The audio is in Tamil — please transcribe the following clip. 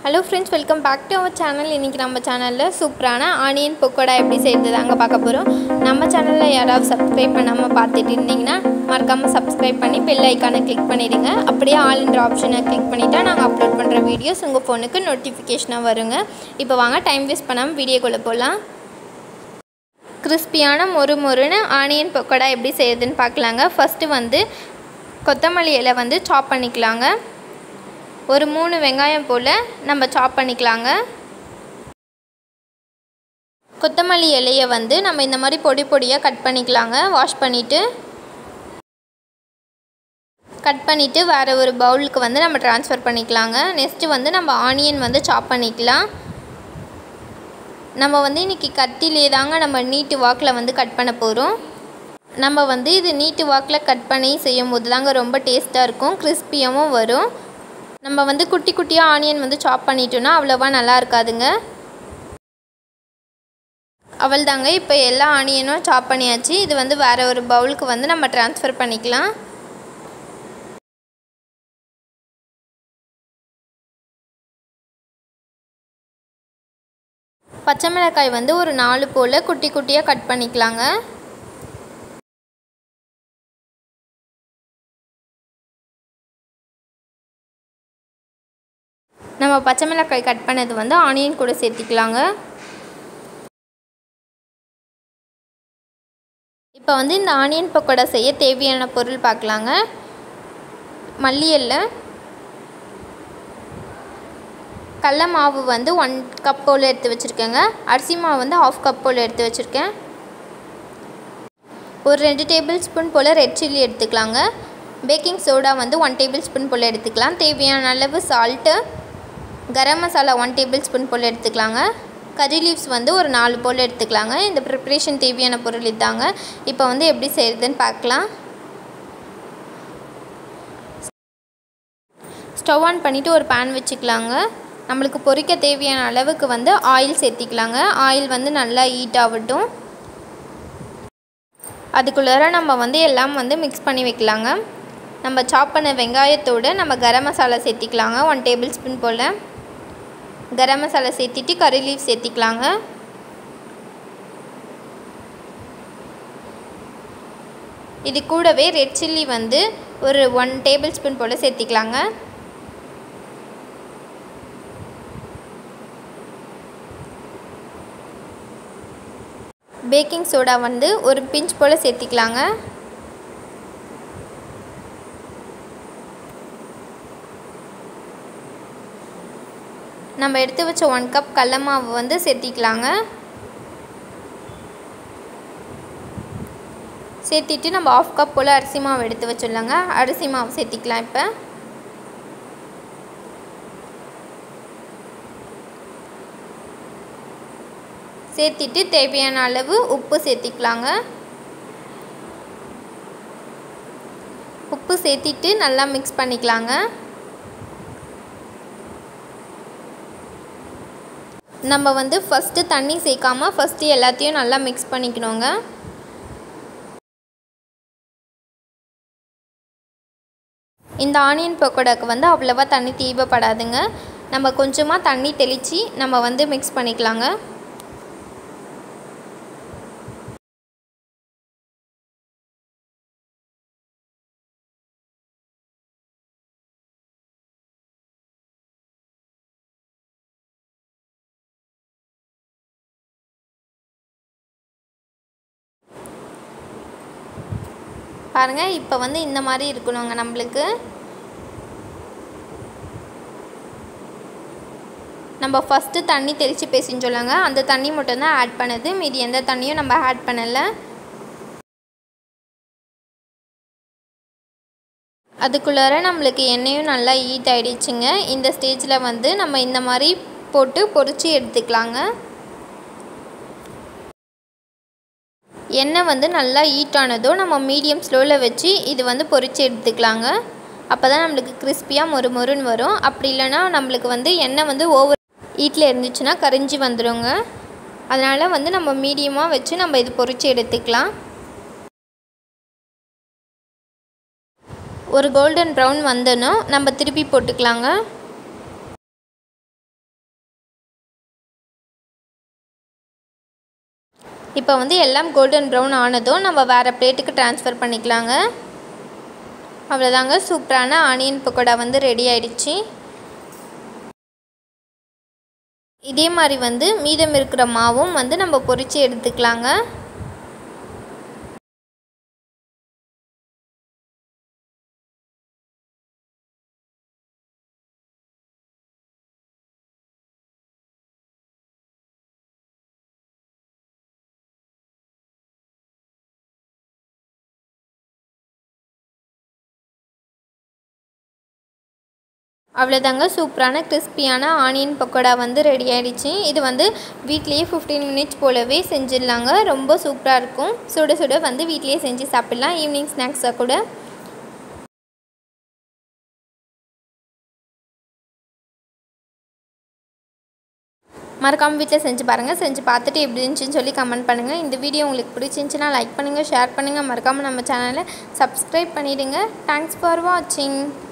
hello friends welcome back to our channel இன்றைக்கி நம்ம சேனலில் சூப்பரான ஆனியன் பக்கோடா எப்படி செய்கிறது தாங்க பார்க்க போகிறோம் நம்ம சேனலில் யாராவது சப்ஸ்கிரைப் பண்ணாமல் பார்த்துட்டு இருந்தீங்கன்னா மறக்காமல் சப்ஸ்கிரைப் பண்ணி பெல் ஐக்கானை கிளிக் பண்ணிடுங்க அப்படியே ஆல் என்ற ஆப்ஷனை கிளிக் பண்ணிட்டா நாங்கள் அப்லோட் பண்ணுற வீடியோஸ் உங்கள் ஃபோனுக்கு நோட்டிஃபிகேஷனாக வருங்க இப்போ வாங்க டைம் வேஸ்ட் பண்ணாமல் வீடியோக்குள்ளே போகலாம் கிறிஸ்பியான மொறு மொறுன்னு ஆனியன் பக்கோடா எப்படி செய்யுதுன்னு பார்க்கலாங்க ஃபஸ்ட்டு வந்து கொத்தமல்லி இலை வந்து சாப் பண்ணிக்கலாங்க ஒரு மூணு வெங்காயம் போல் நம்ம சாப் பண்ணிக்கலாங்க கொத்தமல்லி இலையை வந்து நம்ம இந்த மாதிரி பொடி பொடியாக கட் பண்ணிக்கலாங்க வாஷ் பண்ணிவிட்டு கட் பண்ணிவிட்டு வேறு ஒரு பவுலுக்கு வந்து நம்ம ட்ரான்ஸ்ஃபர் பண்ணிக்கலாங்க நெக்ஸ்ட்டு வந்து நம்ம ஆனியன் வந்து சாப் பண்ணிக்கலாம் நம்ம வந்து இன்றைக்கி கத்திலே தாங்க நம்ம நீட்டு வாக்கில் வந்து கட் பண்ண போகிறோம் நம்ம வந்து இது நீட்டு வாக்கில் கட் பண்ணி செய்யும் போது தாங்க ரொம்ப டேஸ்ட்டாக இருக்கும் கிறிஸ்பியாகவும் வரும் நம்ம வந்து குட்டி குட்டியாக ஆனியன் வந்து சாப் பண்ணிட்டோன்னா அவ்வளோவா நல்லா இருக்காதுங்க அவள் தாங்க இப்போ எல்லா ஆனியனும் சாப் பண்ணியாச்சு இது வந்து வேறு ஒரு பவுலுக்கு வந்து நம்ம ட்ரான்ஸ்ஃபர் பண்ணிக்கலாம் பச்சை மிளகாய் வந்து ஒரு நாலு போல் குட்டி குட்டியாக கட் பண்ணிக்கலாங்க நம்ம பச்சை மிளகாய் கட் பண்ணது வந்து ஆனியன் கூட சேர்த்திக்கலாங்க இப்போ வந்து இந்த ஆனியன் பக்கோடா செய்ய தேவையான பொருள் பார்க்கலாங்க மல்லி எல்லை கடல மாவு வந்து ஒன் கப் போல் எடுத்து வச்சுருக்கேங்க அரிசி மாவு வந்து ஆஃப் கப் போல் எடுத்து வச்சுருக்கேன் ஒரு ரெண்டு டேபிள் ஸ்பூன் போல் ரெட் சில்லி எடுத்துக்கலாங்க பேக்கிங் சோடா வந்து ஒன் டேபிள் ஸ்பூன் போல் எடுத்துக்கலாம் தேவையான அளவு salt garam masala one table spoon போல் எடுத்துக்கலாங்க கறி லீவ்ஸ் வந்து ஒரு நாலு போல் எடுத்துக்கலாங்க இந்த ப்ரிப்ரேஷன் தேவையான பொருள் இதாங்க இப்போ வந்து எப்படி செய்கிறதுன்னு பார்க்கலாம் ஸ்டவ் ஆன் பண்ணிவிட்டு ஒரு பேன் வச்சுக்கலாங்க நம்மளுக்கு பொரிக்க தேவையான அளவுக்கு வந்து ஆயில் சேர்த்திக்கலாங்க ஆயில் வந்து நல்லா ஹீட் ஆகட்டும் அதுக்குள்ளார நம்ம வந்து எல்லாம் வந்து மிக்ஸ் பண்ணி வைக்கலாங்க நம்ம சாப் பண்ண வெங்காயத்தோடு நம்ம கரம் மசாலா சேர்த்திக்கலாங்க ஒன் டேபிள் ஸ்பூன் போல் கரம் மசாலா சேர்த்திட்டு கறி லீவ் சேர்த்திக்கலாங்க இது கூடவே ரெட் சில்லி வந்து ஒரு ஒன் டேபிள் ஸ்பூன் போல் சேர்த்திக்கலாங்க பேக்கிங் சோடா வந்து ஒரு பிஞ்ச் போல் சேர்த்திக்கலாங்க நம்ம எடுத்து வச்ச ஒன் கப் கடல மாவு வந்து சேர்த்திக்கலாங்க சேர்த்திட்டு நம்ம ஆஃப் கப் போல் அரிசி மாவு எடுத்து வச்சிடலாங்க அரிசி மாவு சேர்த்திக்கலாம் இப்போ சேர்த்திட்டு தேவையான அளவு உப்பு சேர்த்திக்கலாங்க உப்பு சேர்த்திட்டு நல்லா மிக்ஸ் பண்ணிக்கலாங்க நம்ம வந்து ஃபஸ்ட்டு தண்ணி சேர்க்காமல் ஃபஸ்ட்டு எல்லாத்தையும் நல்லா மிக்ஸ் பண்ணிக்கணுங்க இந்த ஆனியன் பக்கோடாக்கு வந்து அவ்வளோவா தண்ணி தேவைப்படாதுங்க நம்ம கொஞ்சமாக தண்ணி தெளித்து நம்ம வந்து மிக்ஸ் பண்ணிக்கலாங்க பாருங்கள் இப்போ வந்து இந்த மாதிரி இருக்கணுங்க நம்மளுக்கு நம்ம ஃபஸ்ட்டு தண்ணி தெளித்து பேசின்னு சொல்லாங்க அந்த தண்ணி மட்டும்தான் ஆட் பண்ணது மீதி எந்த தண்ணியும் நம்ம ஆட் பண்ணலை அதுக்குள்ளார நம்மளுக்கு எண்ணெயும் நல்லா ஹீட் ஆகிடுச்சுங்க இந்த ஸ்டேஜில் வந்து நம்ம இந்த மாதிரி போட்டு பொறிச்சு எடுத்துக்கலாங்க எண்ணெய் வந்து நல்லா ஹீட் ஆனதும் நம்ம மீடியம் ஸ்லோவில் வச்சு இது வந்து பொறிச்சு எடுத்துக்கலாங்க அப்போ தான் நம்மளுக்கு கிறிஸ்பியாக மொறு மொறுன்னு வரும் அப்படி இல்லைன்னா நம்மளுக்கு வந்து எண்ணெய் வந்து ஓவர் ஹீட்டில் இருந்துச்சுன்னா கரிஞ்சி வந்துடுங்க அதனால் வந்து நம்ம மீடியமாக வச்சு நம்ம இது பொறிச்சு எடுத்துக்கலாம் ஒரு கோல்டன் ப்ரௌன் வந்தனும் நம்ம திருப்பி போட்டுக்கலாங்க இப்போ வந்து எல்லாம் கோல்டன் ப்ரௌன் ஆனதும் நம்ம வேறு பிளேட்டுக்கு ட்ரான்ஸ்ஃபர் பண்ணிக்கலாங்க அவ்வளோதாங்க சூப்பரான ஆனியன் பக்கோடா வந்து ரெடி ஆயிடுச்சு இதே மாதிரி வந்து மீதம் இருக்கிற மாவும் வந்து நம்ம பொரித்து எடுத்துக்கலாங்க அவ்வளோதாங்க சூப்பரான கிறிஸ்பியான ஆனியன் பக்கோடா வந்து ரெடி ஆகிடுச்சு இது வந்து வீட்லேயே ஃபிஃப்டீன் மினிட்ஸ் போலவே செஞ்சிடலாங்க ரொம்ப சூப்பராக இருக்கும் சுட சுட வந்து வீட்லேயே செஞ்சு சாப்பிட்லாம் ஈவினிங் ஸ்நாக்ஸாக கூட மறக்காமல் வீட்டில் செஞ்சு பாருங்கள் செஞ்சு பார்த்துட்டு எப்படி இருந்துச்சுன்னு சொல்லி கமெண்ட் பண்ணுங்கள் இந்த வீடியோ உங்களுக்கு பிடிச்சிருந்துச்சின்னா லைக் பண்ணுங்கள் ஷேர் பண்ணுங்கள் மறக்காமல் நம்ம சேனலை சப்ஸ்கிரைப் பண்ணிவிடுங்க தேங்க்ஸ் ஃபார் வாட்சிங்